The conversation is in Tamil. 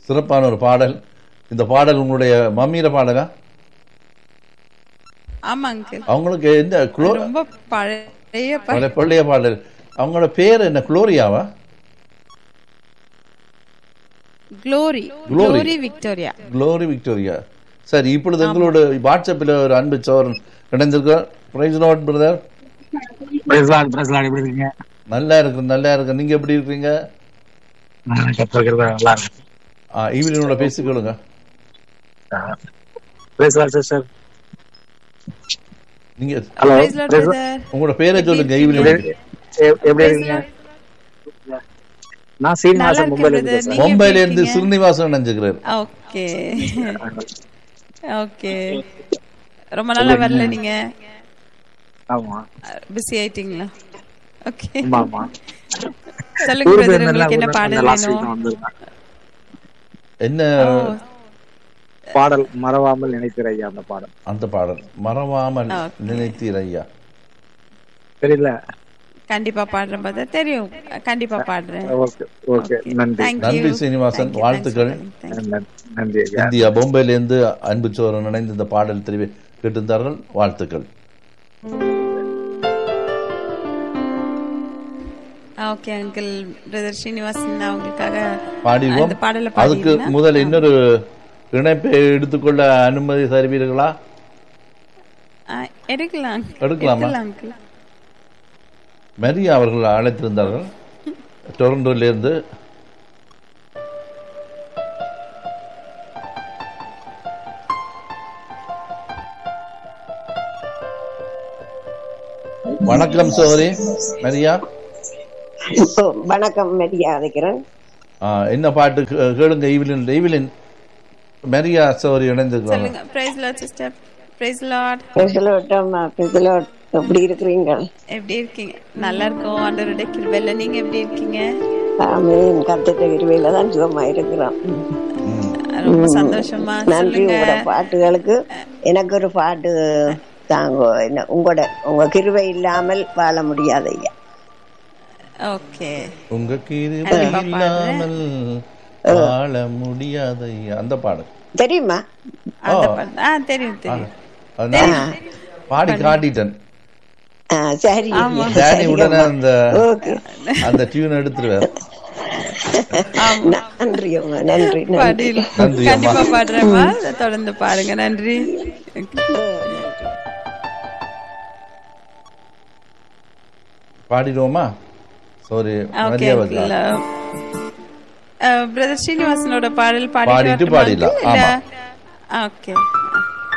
சிறப்பான ஒரு பாடல் இந்த பாடல் உங்களுடைய மம்மியில பாடலா ஆமா அங்கிள் அவங்களுக்கு எந்த குளோ ரொம்ப பழைய ப- பழைய பள்ளிய பாடல் அவங்களோட பேர் என்ன குளோரியாவா glory glory. Glory Victoria glory Victoria சரி இப்பொழுது எங்களோட வாட்ஸ்அப்பில் ஒரு அன்பு சோரன் இணைந்திருக்கார் praise lord brother praise lord praise lord எப்படி இருக்கீங்க நல்லா இருக்கு நல்லா இருக்கு நீங்க எப்படி இருக்கீங்க நான் கற்றுக்கிறது நல்லா இருக்கு ஈவினிங்கோட பேசிக்கொள்ளுங்க பிரசலாட் சிஸ்டர் நீங்க ஹலோ Praise Lord, brother. உங்களோட பேரை சொல்லுங்க ஈவினிங் எப்படி இருக்கீங்க நான் நல்லா சீனிவாசன் இருக்கேன் மும்பைல brother. இருந்து நீங்க மும்பைல எப்படி இருந்து இருக்கீங்க? ஸ்ரீனிவாசன் நினைச்சுக்கிறார் ஓகே ஓகே ரொம்ப நாளா வரல நீங்க ஆமா பிஸி ஆயிட்டீங்களா ஓகே ஆமா ஆமா சொல்லுங்க ஊருக்கு பிரதர் இருந்தேன்ல, உங்களுக்கு என்ன ஊர்ல பாடல் லாஸ்ட் வீக் வேணும் வந்திருந்தேன் என்ன பாடல் மறவாமல் நினைக்கிற ஐயா அந்த பாடல் அந்த பாடல் மறவாமல் Okay. நினைத்தீர் ஐயா தெரியல கண்டிப்பா பாடுறேன் பிரதர் தெரியும் கண்டிப்பா பாடுறேன் ஓகே ஓகே நன்றி Thank நன்றி you. Srinivasan Thank you. வாழ்த்துக்கள் Thanks for calling. Thank you. நன்றி, நன்றி ஐயா இந்தியா பொம்பையில இருந்து அன்பு சோரன் இணைந்து இந்த பாடல் தெரிவி கேட்டிருந்தார்கள் வாழ்த்துக்கள் ஓகே அங்கிள் பிரதர் ஸ்ரீனிவாசன் நான் உங்களுக்காக பாடிடுவோம் அந்த பாடலை அதுக்கு பாடிடுங்க. முதல் இன்னொரு இணைப்பை எடுத்துக்கொள்ள அனுமதி தருவீர்களா ஆ, எடுக்கலாம் எடுக்கலாமா? அங்கிள் மரியா அவர்கள் அழைத்திருந்தார்கள் டொரண்டோல இருந்து வணக்கம் சோதரி மரியா வணக்கம் மெரியா அழைக்கிறேன் ஆ, என்ன பாட்டு கே- கேளுங்க ஈவிலின் ஈவிலின் மரியா சோதரி இணைந்திருக்கிறாங்க சொல்லுங்க praise lord sister praise lord பிரிசலோட்டம் பிரிசலோட் எப்படி இருக்கிறீங்க எப்படி இருக்கீங்க நல்லா இருக்கோம் ஆண்டவருடைய கிருபையில நீங்க எப்படி இருக்கீங்க ஆமீன் கத்திட்ட இருவையில தான் சுகமா இருக்கிறோம் ரொம்ப சந்தோஷமா நன்றி சொல்லுங்க உங்களோட பாட்டுகளுக்கு எனக்கு ஒரு பாட்டு தாங்க என்ன உங்களோட உங்க கிருவை இல்லாமல் வாழ முடியாது ஐயா ஓகே உங்க கிருபை கண்டிப்பா இல்லாமல் வாழ முடியாத அந்த பாடல் தெரியுமா அந்த பாட்டு ஆ தெரியும் தெரியும் அது நான் பாடி காட்டிட்டேன் ஆ, சரி ஐயா, டேனி சரி உடனே அம்மா. அந்த ஓகே அந்த டியூன் எடுத்துருவார் நன்றி அம்மா நன்றி நன்றி பாடில் நன்றி அம்மா. கண்டிப்பா பாடுறேம்மா தொடர்ந்து பாருங்க நன்றி பாடிடுவோமா சாரி ஓகே மரியா வைக்கலாம் பிரதர் ஸ்ரீனிவாசனோட பாடல் பாடிட்டு பாடிட்டு பாடிடலாம். இல்ல ஓகே